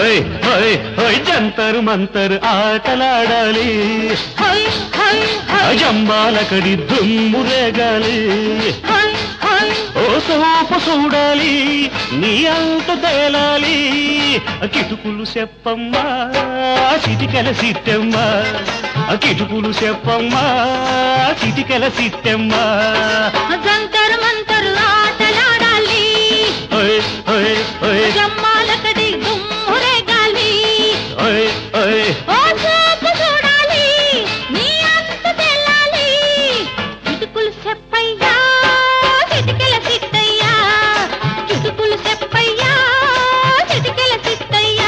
హోయ్ హోయ్ హోయ్ జంతరు మంతరు ఆటలాడాలి హై హై హై జంబాలకడి దుమ్ము రేగాలి హై హై ఓ సోపు చూడాలి నీ అంత తేలాలి కిటుకులు చెప్పమ్మా చిటికెల సిట్టమ్మా కిటుకులు చెప్పమ్మా చిటికెల సిట్టమ్మా జంతరు మంతరు ఆటలాడాలి ఓయ్ ఓయ్ ఓయ్ జమ్మాలకడి గుమ్మురే గాలి ఓయ్ ఓయ్ ఓ చూపు చూడాలి నీ అంత తెల్లాలి కిటుకులు చెప్పయ్యా చిటికెల సిట్టయ్యా కిటుకులు చెప్పయ్యా చిటికెల సిట్టయ్యా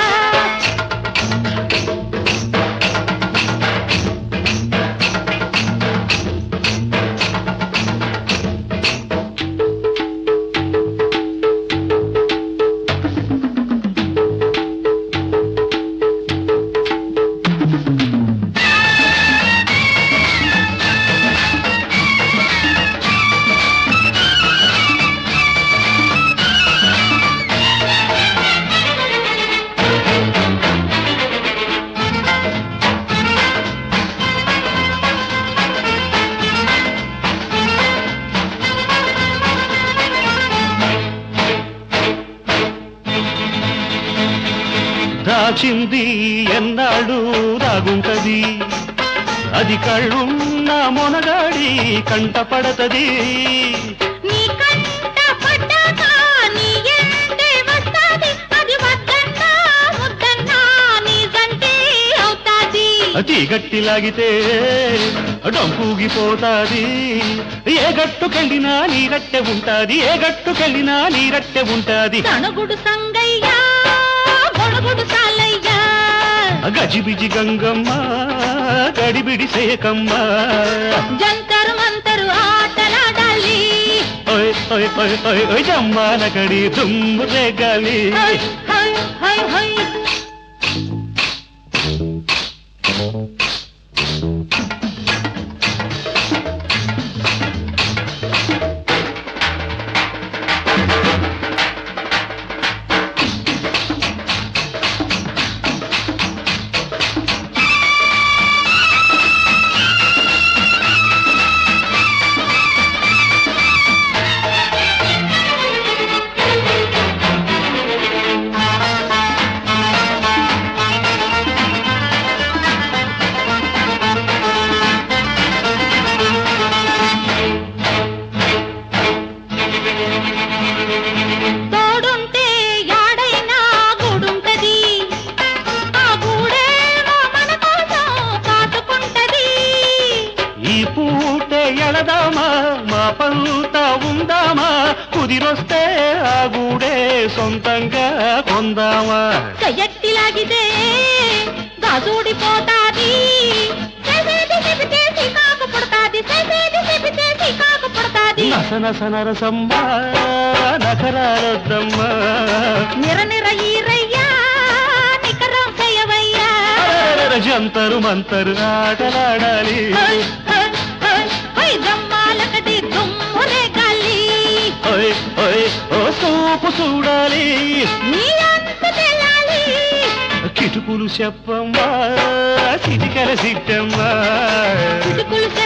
దాచింది ఎన్నాడు రాగుంటది అది కళ్ళున్న మొనగాడి కంట పడతది నీ కంట పడ్డాక నీ ఎంటే వస్తాది అది వద్దన్నా ముద్దన్నా నీ జంటే అవుతాది అతి గట్టి లాగితే డొంపూగిపోతాది ఏ గట్టుకెళ్ళినా నీ రట్టె ఉంటాది ఏ గట్టుకెళ్ళినా నీ రట్టె ఉంటాది తణుగుడు సంగయ్యా గొడుగుడు సాలయ్యా గజిబిజి గంగమ్మ గడిబిడి సేకమ్మ జంతరు మంతరు ఆటలాడాలి ఓయ్ ఓయ్ ఓయ్ ఓయ్ ఓయ్ జమ్మాల కడి దుమ్ము రేగాలి హై హై హై హై తోడుంటే యాడైనా గూడుంటది ఆ గూడేమో మన కోసం కాచుకుంటది ఈ పూటే ఎళదామా మా పంత ఉందామా కుదిరొస్తే ఆ గూడే సొంతంగా కొందామా చెయ్యట్టిలాగితే గాజూడిపోతాది చేసేది చెబితే కాకు పుడతాది చేసేది చెబితే కాకు పుడతాది నస నస నరసమ్మ నకరారొద్దమ్మ నిర నిర ఈరయ్యా నికరం చేయవయ్యా అరెరెరె జంతరు మంతరు ఆటలాడాలి హై, హై, హై, హై, జమ్మాలకటి దుమ్ములే గాలి ఓయ్ ఓయ్ ఓ సూపు చూడాలి నీ అంత తెల్లాలి కిటుకులు చెప్పమ్మా చిటికల సిట్టమ్మా చిటుకులు